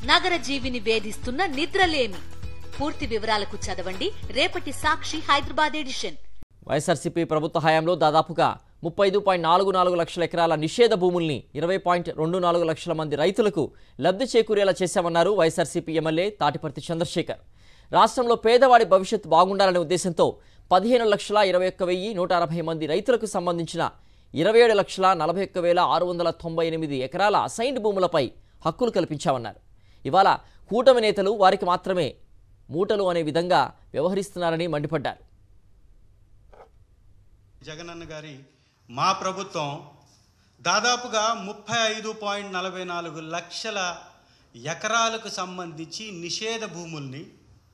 నగర జీవిని వేధిస్తున్న నిద్రలేమి పూర్తి వివరాలకు చదవండి రేపటి సాక్షి హైదరాబాద్ ఎడిషన్ వైఎస్ఆర్సీపీ ప్రభుత్వ హయాంలో దాదాపుగా ముప్పై ఐదు పాయింట్ నాలుగు నాలుగు లక్షల ఎకరాల నిషేధ భూముల్ని ఇరవై పాయింట్ రెండు నాలుగు లక్షల మంది రైతులకు లబ్ధి చేకూరేలా చేశామన్నారు వైఎస్ఆర్సీపీ ఎమ్మెల్యే తాటిపర్తి చంద్రశేఖర్ రాష్ట్రంలో పేదవాడి భవిష్యత్తు బాగుండాలనే ఉద్దేశంతో పదిహేను లక్షల ఇరవై ఒక్క వెయ్యి నూట అరవై మంది రైతులకు సంబంధించిన ఇరవై ఏడు లక్షల నలభై ఒక్క వేల ఆరు వందల తొంభై ఎనిమిది ఎకరాల అసైన్డ్ భూములపై హక్కులు కల్పించామన్నారు ఇవాళ కూటమి నేతలు వారికి మాత్రమే మూటలు అనే విధంగా వ్యవహరిస్తున్నారని మండిపడ్డారు జగనన్న గారి మా ప్రభుత్వం దాదాపుగా ముప్పై ఐదు పాయింట్ నలభై నాలుగు లక్షల ఎకరాలకు సంబంధించి నిషేధ భూముల్ని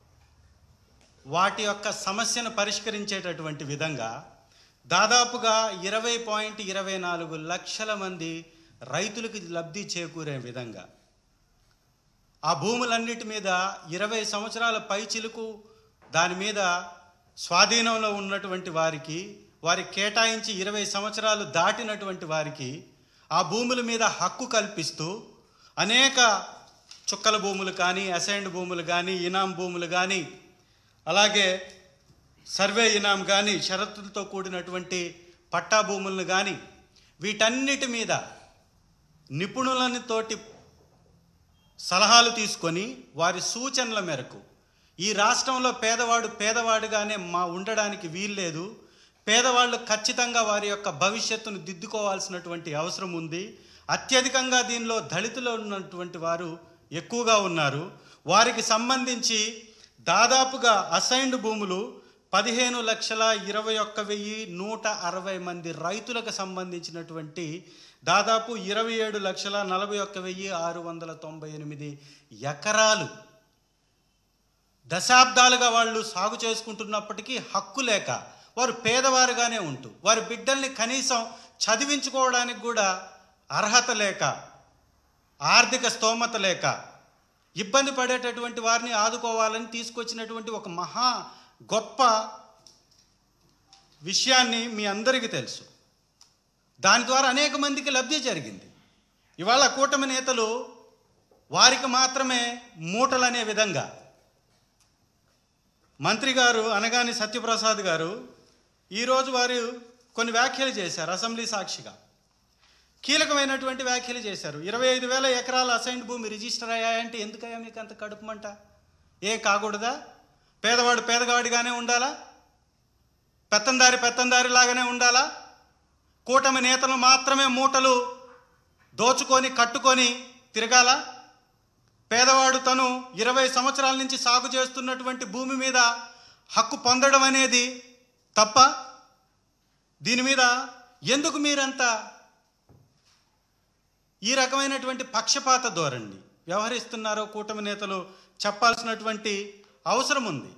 వాటి యొక్క సమస్యను పరిష్కరించేటటువంటి విధంగా దాదాపుగా ఇరవై పాయింట్ ఇరవై నాలుగు లక్షల మంది రైతులకు లబ్ధి చేకూరే విధంగా ఆ భూములన్నిటి మీద ఇరవై సంవత్సరాల పైచిలుకు దాని మీద స్వాధీనంలో ఉన్నటువంటి వారికి వారి కేటాయించి ఇరవై సంవత్సరాలు దాటినటువంటి వారికి ఆ భూముల మీద హక్కు కల్పిస్తూ అనేక చుక్కల భూములు కానీ అసైన్డ్ భూములు కానీ ఇనాం భూములు కానీ అలాగే సర్వే ఇనాం కానీ షరతులతో కూడినటువంటి పట్టా భూములను కానీ వీటన్నిటి మీద నిపుణులని తోటి సలహాలు తీసుకొని వారి సూచనల మేరకు ఈ రాష్ట్రంలో పేదవాడు పేదవాడుగానే మా ఉండడానికి వీల్లేదు పేదవాళ్ళు ఖచ్చితంగా వారి యొక్క భవిష్యత్తును దిద్దుకోవాల్సినటువంటి అవసరం ఉంది అత్యధికంగా దీనిలో దళితులు ఉన్నటువంటి వారు ఎక్కువగా ఉన్నారు వారికి సంబంధించి దాదాపుగా అసైన్డ్ భూములు పదిహేను లక్షల ఇరవై ఒక్క వెయ్యి నూట అరవై మంది రైతులకు సంబంధించినటువంటి దాదాపు ఇరవై ఏడు లక్షల నలభై ఒక్క వెయ్యి ఆరు వందల తొంభై ఎనిమిది ఎకరాలు దశాబ్దాలుగా వాళ్ళు సాగు చేసుకుంటున్నప్పటికీ హక్కు లేక వారు పేదవారుగానే ఉంటూ వారి బిడ్డల్ని కనీసం చదివించుకోవడానికి కూడా అర్హత లేక ఆర్థిక స్తోమత లేక ఇబ్బంది పడేటటువంటి వారిని ఆదుకోవాలని తీసుకొచ్చినటువంటి ఒక మహా గొప్ప విషయాన్ని మీ అందరికీ తెలుసు దాని ద్వారా అనేక మందికి లబ్ధి జరిగింది ఇవాళ కూటమి నేతలు వారికి మాత్రమే మూటలనే విధంగా మంత్రి గారు అనగాని సత్యప్రసాద్ గారు ఈరోజు వారు కొన్ని వ్యాఖ్యలు చేశారు అసెంబ్లీ సాక్షిగా కీలకమైనటువంటి వ్యాఖ్యలు చేశారు ఇరవై ఐదు వేల ఎకరాల అసైన్డ్ భూమి రిజిస్టర్ అయ్యాయంటే ఎందుకయ్యా మీకు అంత కడుపుమంట ఏ కాకూడదా పేదవాడు పేదవాడిగానే ఉండాలా పెత్తందారి పెత్తందారి లాగానే ఉండాలా కూటమి నేతలు మాత్రమే మూటలు దోచుకొని కట్టుకొని తిరగాల పేదవాడు తను ఇరవై సంవత్సరాల నుంచి సాగు చేస్తున్నటువంటి భూమి మీద హక్కు పొందడం అనేది తప్ప దీని మీద ఎందుకు మీరంతా ఈ రకమైనటువంటి పక్షపాత ధోరణి వ్యవహరిస్తున్నారో కూటమి నేతలు చెప్పాల్సినటువంటి అవసరం ఉంది